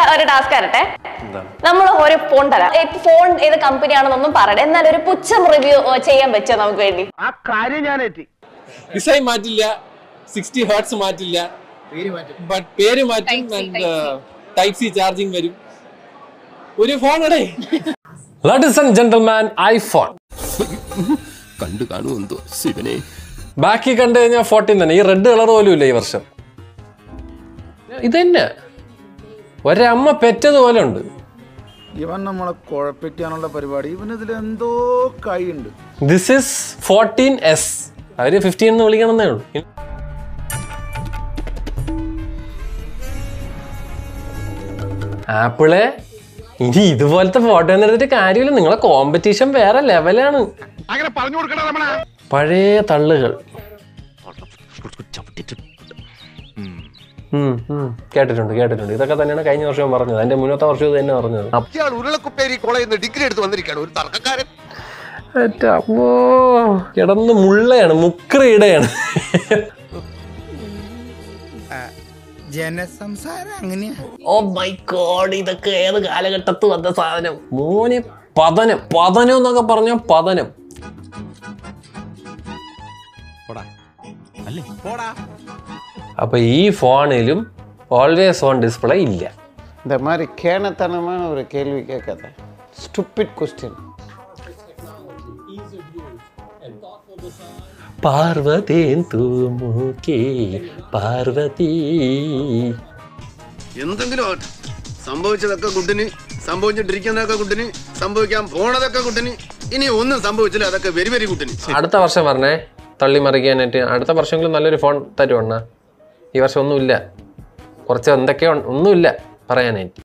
ഒരു ടാസ്ക് തരട്ടെ എന്താണ് നമ്മൾ ഒരു ഫോൺ തരാം ഇപ്പൊ ഫോൺ ഏത് കമ്പനിയാണെന്നൊന്നും പറയട്ടെ എന്നാൽ ഒരു പുച്ഛം റിവ്യൂ ചെയ്യാൻ പറ്റുമോ നമുക്ക് വേണ്ടി ആ കാര്യം ഞാൻ എത്തി ഡിസൈൻ മാറ്റില്ല സിക്സ്റ്റി ഹേർട്സ് മാറ്റില്ല ബട്ട് പേര് മാറ്റും ആൻഡ് ടൈപ്പ് സി ചാർജിങ് വരും ഒരു ഫോൺ അടേ ലേഡീസ് ആൻഡ് ജെന്റിൽമാൻ ഐഫോൺ കണ്ടു കാണുമെന്തോ ശിവനെ ബാക്കി കണ്ടു കഴിഞ്ഞാൽ ഫോർട്ടീൻ തന്നെ ഈ റെഡ് കളർ പോലും ഇല്ല ഈ വർഷം ഇത് തന്നെ ഒരമ്മ പെറ്റതുപോലെ ഉണ്ട് ഇവൻ നമ്മളെ കുഴപ്പിക്കാനുള്ള പരിപാടി ഇവനിതിൽ എന്തോ കൈയുണ്ട് ദിസ് ഇസ് ഫോർട്ടീൻ എസ് അവര് ഫിഫ്റ്റീൻ എന്ന് വിളിക്കണമെന്നേ ഉള്ളൂ ആപ്പിളെ ഇനി ഇതുപോലത്തെ ഫോട്ടോ ഒന്നും എടുത്തിട്ട് കാര്യമില്ല നിങ്ങളെ കോമ്പറ്റീഷൻ വേറെ ലെവലാണ് അങ്ങനെ പറഞ്ഞു കൊടുക്കണ രമണ പഴയ തള്ളുകൾ ഉം, ഉം. കേട്ടിട്ടുണ്ട് കേട്ടിട്ടുണ്ട് ഇതൊക്കെ തന്നെയാണ് കഴിഞ്ഞ വർഷം പറഞ്ഞത് അതിന്റെ മുന്നത്തെ വർഷം ഇത് തന്നെ പറഞ്ഞത് അപ്പ- ഇയാൾ ഉരുളക്കുപ്പേരി കോളേജിൽ നിന്ന് ഡിഗ്രി എടുത്ത് വന്നിരിക്കുകയാണ് ഒരു തർക്കക്കാരൻ എൻ്റെ അമ്മോ കിടന്ന് മുള്ളയാണ് മുക്രയിടയാണ് ജനസംസാരം അങ്ങനെയാ ഓ മൈ ഗോഡ് ഇതൊക്കെ ഏത് കാലഘട്ടത്ത് വന്ന സാധനം മോനെ പതനം പതനം എന്നൊക്കെ പറഞ്ഞ പതനം അപ്പൊ ഈ ഫോണിലും ഓൾവേസ് ഓൺ ഡിസ്പ്ലേ ഇല്ല இந்த மாதிரி கேனத்தனமான ஒரு கேள்வி கேட்காத ஸ்டூபிட் கொஸ்டின் പാർവതേൻ തൂമുക്കേ പാർവതി എന്തെങ്കിലും ആവട്ടെ. സംഭവിച്ചതൊക്കെ കുട്ടിന് സംഭവിച്ചിട്ടിരിക്കുന്നതൊക്കെ കുട്ടിന് സംഭവിക്കാൻ പോണതൊക്കെ കുട്ടിന് ഇനി ഒന്നും സംഭവിച്ചില്ല അതൊക്കെ വെരി വെരി കുട്ടിന് അടുത്ത വർഷം പറഞ്ഞേ തള്ളി മറിക്കാനായിട്ട് അടുത്ത വർഷമെങ്കിലും നല്ലൊരു ഫോൺ തരുവണ്ണ ഈ വർഷം ഒന്നുമില്ല കുറച്ച് എന്തൊക്കെയോ ഒന്നുമില്ല പറയാനായിട്ട്